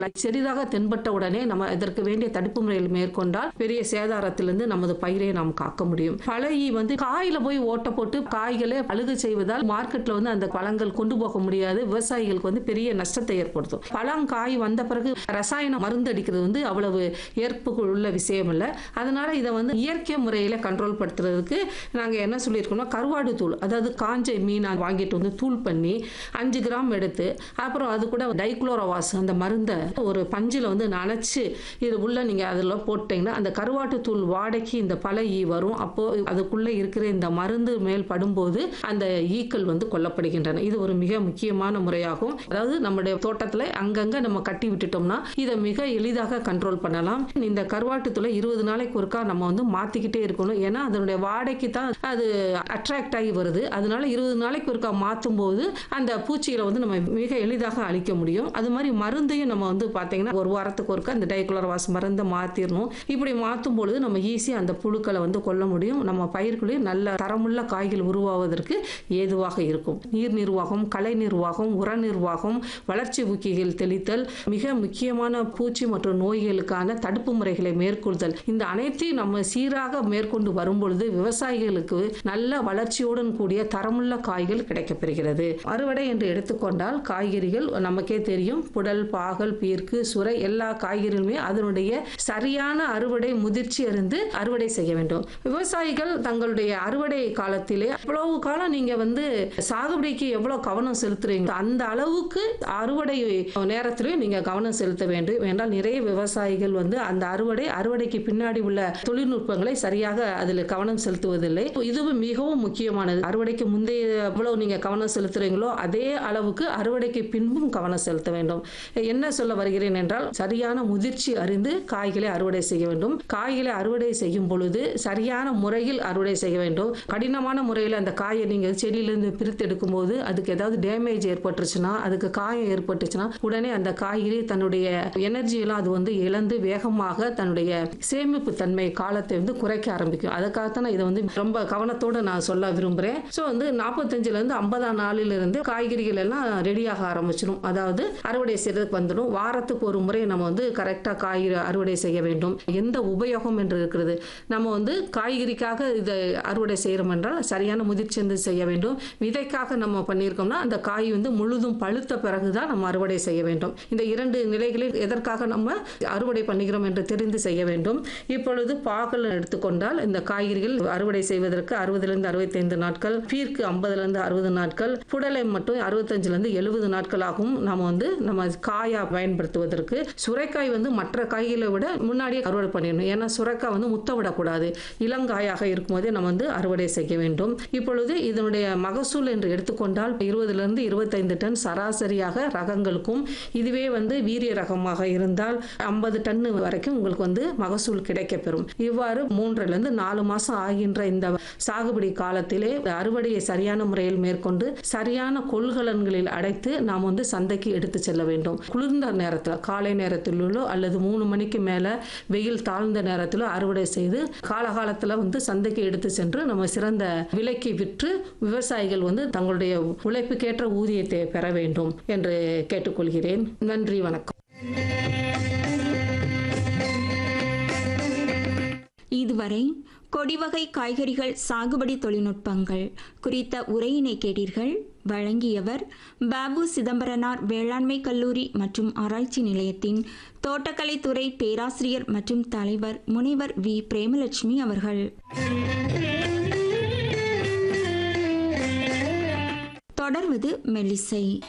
சிறிதாக தென்பட்ட உடனே நம்ம இதற்கு வேண்டிய தடுப்பு முறைகள் மேற்கொண்டால் பெரிய சேதாரத்திலிருந்து நமது பயிரை நாம் காக்க முடியும் பழைய வந்து காயில போய் ஓட்ட போட்டு காய்களை அழுக செய்வதால் மார்க்கெட்ல வந்து அந்த பழங்கள் கொண்டு போக முடியாது விவசாயிகளுக்கு வந்து பெரிய நஷ்டத்தை ஏற்படுத்தும் பழம் காய் வந்த பிறகு ரசாயன மருந்து அடிக்கிறது வந்து அவ்வளவு ஏற்பு உள்ள விஷயம் இல்லை அதனால இதை வந்து இயற்கை முறையில கண்ட்ரோல் படுத்துறதுக்கு நாங்க என்ன சொல்லியிருக்கோம்னா கருவாடு தூள் அதாவது காஞ்ச மீனை வாங்கிட்டு வந்து தூள் பண்ணி அஞ்சு கிராம் எடுத்து அப்புறம் அது கூட டைக்ளோரோவாஸ் அந்த மருந்தை ஒரு பஞ்சில் வந்து நனைச்சு இது உள்ள நீங்க அதில் போட்டீங்கன்னா அந்த கருவாட்டு தூள் வாடைக்கு இந்த பல ஈ வரும் அப்போ அதுக்குள்ள இருக்கிற இந்த மருந்து மேல் படும்போது அந்த ஈக்கள் வந்து கொல்லப்படுகின்றன இது ஒரு மிக முக்கியமான முறையாகும் அதாவது நம்முடைய தோட்டத்துல அங்கங்க நம்ம கட்டி விட்டுட்டோம்னா இதை மிக எளிதாக கண்ட்ரோல் பண்ணலாம் இந்த கருவாட்டு தூளை இருபது நாளைக்கு ஒருக்கா நம்ம வந்து மாத்திக்கிட்டே இருக்கணும் ஏன்னா அதனுடைய வாடைக்கு தான் அது அட்ராக்ட் ஆகி வருது அதனால இருபது நாளைக்கு ஒருக்கா மாற்றும் போது அந்த பூச்சிகளை வந்து நம்ம மிக எளிதாக அழிக்க முடியும் அது மாதிரி மருந்தையும் நம்ம வந்து பார்த்தீங்கன்னா ஒரு வாரத்துக்கு ஒருக்கா அந்த டைகுலர் வாஸ் மருந்தை மாற்றிடணும் இப்படி மாற்றும் பொழுது நம்ம ஈஸியாக அந்த புழுக்களை வந்து கொல்ல முடியும் நம்ம பயிர்களையும் நல்ல தரமுள்ள காய்கள் உருவாவதற்கு ஏதுவாக இருக்கும் நீர் நிர்வாகம் கலை நிர்வாகம் உர நிர்வாகம் வளர்ச்சி ஊக்கிகள் தெளித்தல் மிக முக்கியமான பூச்சி மற்றும் நோய்களுக்கான தடுப்பு முறைகளை மேற்கொள்தல் இந்த அனைத்தையும் நம்ம சீராக மேற்கொண்டு வரும்பொழுது விவசாயிகளுக்கு நல்ல வளர்ச்சியுடன் கூடிய தரமுள்ள காய்கள் கிடைக்கப்பெறுகிறது அறுவடை என்று எடுத்துக்கொண்டால் காய்கறிகள் நமக்கே தெரியும் புடல் பாகல் பீர்க்கு சுரை எல்லா காய்கறிகளுமே அதனுடைய சரியான அறுவடை முதிர்ச்சி அறிந்து அறுவடை செய்ய வேண்டும் விவசாயிகள் தங்களுடைய அறுவடை காலத்திலே எவ்வளவு காலம் நீங்க வந்து சாகுபடிக்கு எவ்வளவு கவனம் செலுத்துறீங்க அந்த அளவுக்கு அறுவடை நேரத்திலையும் நீங்க கவனம் செலுத்த வேண்டும் என்றால் நிறைய விவசாயிகள் வந்து அந்த அறுவடை அறுவடைக்கு பின்னாடி உள்ள தொழில்நுட்பங்களை சரியாக அதில் கவனம் செலுத்துவதில்லை இதுவும் மிகவும் முக்கியமானது அறுவடைக்கு முந்தைய எவ்வளவு நீங்க கவனம் செலுத்துறீங்களோ அதே அளவுக்கு அறுவடைக்கு பின்பும் கவனம் செலுத்த வேண்டும் என்ன சொல்ல வருகிறேன் என்றால் சரியான முதிர்ச்சி அறிந்து காய்களை அறுவடை செய்ய வேண்டும் காய்களை அறுவடை செய்யும் பொழுது சரியான முறையில் அறுவடை செய்ய வேண்டும் கடினமான முறையில் அந்த காயை நீங்கள் செடியிலிருந்து பிரித்து எடுக்கும் போது அதுக்கு ஏதாவது டேமேஜ் ஏற்பட்டுருச்சுன்னா அதுக்கு காயம் ஏற்பட்டுச்சுன்னா உடனே அந்த காய்கறி தன்னுடைய எனர்ஜியெல்லாம் அது வந்து இழந்து வேகமாக தன்னுடைய சேமிப்பு தன்மை காலத்தை வந்து குறைக்க ஆரம்பிக்கும் அதுக்காகத்தான் நான் இதை வந்து ரொம்ப கவனத்தோடு நான் சொல்ல விரும்புகிறேன் ஸோ வந்து நாற்பத்தஞ்சிலேருந்து ஐம்பதாம் நாளிலிருந்து காய்கறிகள் எல்லாம் ரெடியாக ஆரம்பிச்சிடும் அதாவது அறுவடை செய்யறதுக்கு வந்துடும் வாரத்துக்கு ஒரு முறை நம்ம வந்து கரெக்டாக காய்கறி அறுவடை செய்ய வேண்டும் எந்த உபயோகம் என்று இருக்கிறது நம்ம வந்து காய்கறிக்காக இதை அறுவடை செய்கிறோம் என்றால் சரியான முதிர்ச்சி வந்து செய்ய வேண்டும் விதைக்காக நம்ம பண்ணியிருக்கோம்னா அந்த காய் வந்து முழுதும் பழுத்த பிறகுதான் நம்ம அறுவடை செய்ய வேண்டும் இந்த இரண்டு நிலைகளில் எதற்காக நம்ம அறுவடை பண்ணுகிறோம் என்று தெரிந்து செய்ய வேண்டும் இப்பொழுது பாகல் எடுத்துக்கொண்டால் இந்த காய்கறிகள் அறுவடை செய்வதற்கு அறுபதுலேருந்து அறுபத்தைந்து நாட்கள் பீர்க்கு ஐம்பதுலேருந்து அறுபது நாட்கள் புடலை மட்டும் அறுபத்தஞ்சிலேருந்து எழுபது நாட்கள் ஆகும் நம்ம வந்து நம்ம காயா பயன்படுத்துவதற்கு சுரைக்காய் வந்து மற்ற காய்களை விட முன்னாடியே அறுவடை பண்ணிடணும் ஏன்னா சுரைக்காய் வந்து முத்த விடக்கூடாது இளங்காயாக இருக்கும்போதே நம்ம வந்து அறுவடை செய்ய வேண்டும் இப்பொழுது இதனுடைய மகசூல் என்று எடுத்துக்கொண்டால் இருபதுலேருந்து இருபத்தைந்து டன் சராசரியாக ரகங்களுக்கும் இதுவே வந்து வீரிய ரகமாக இருந்தால் ஐம்பது டன் வரைக்கும் உங்களுக்கு வந்து மகசூல் கிடைக்கப்பெறும் இவ்வாறு மூன்றிலிருந்து நாலு மாசம் ஆகின்ற இந்த சாகுபடி காலத்திலே அறுவடையை சரியான முறையில் மேற்கொண்டு சரியான கொள்கலன்களில் அடைத்து நாம் வந்து சந்தைக்கு எடுத்து செல்ல வேண்டும் குளிர்ந்த நேரத்தில் காலை நேரத்திலோ அல்லது மூணு மணிக்கு மேலே வெயில் தாழ்ந்த நேரத்திலோ அறுவடை செய்து காலகாலத்தில் வந்து சந்தைக்கு எடுத்து சென்று நம்ம சிறந்த விலைக்கு விற்று விவசாயிகள் வந்து தங்களுடைய உழைப்புக்கேற்ற ஊதியத்தை பெற வேண்டும் என்று கேட்டுக்கொள்கிறேன் நன்றி வணக்கம் இதுவரை கொடிவகை காய்கறிகள் சாகுபடி தொழில்நுட்பங்கள் குறித்த உரையினை கேட்டீர்கள் வழங்கியவர் பாபு சிதம்பரனார் வேளாண்மை கல்லூரி மற்றும் ஆராய்ச்சி நிலையத்தின் தோட்டக்கலைத்துறை பேராசிரியர் மற்றும் தலைவர் முனைவர் வி பிரேமலட்சுமி அவர்கள் தொடர்வது மெல்லிசை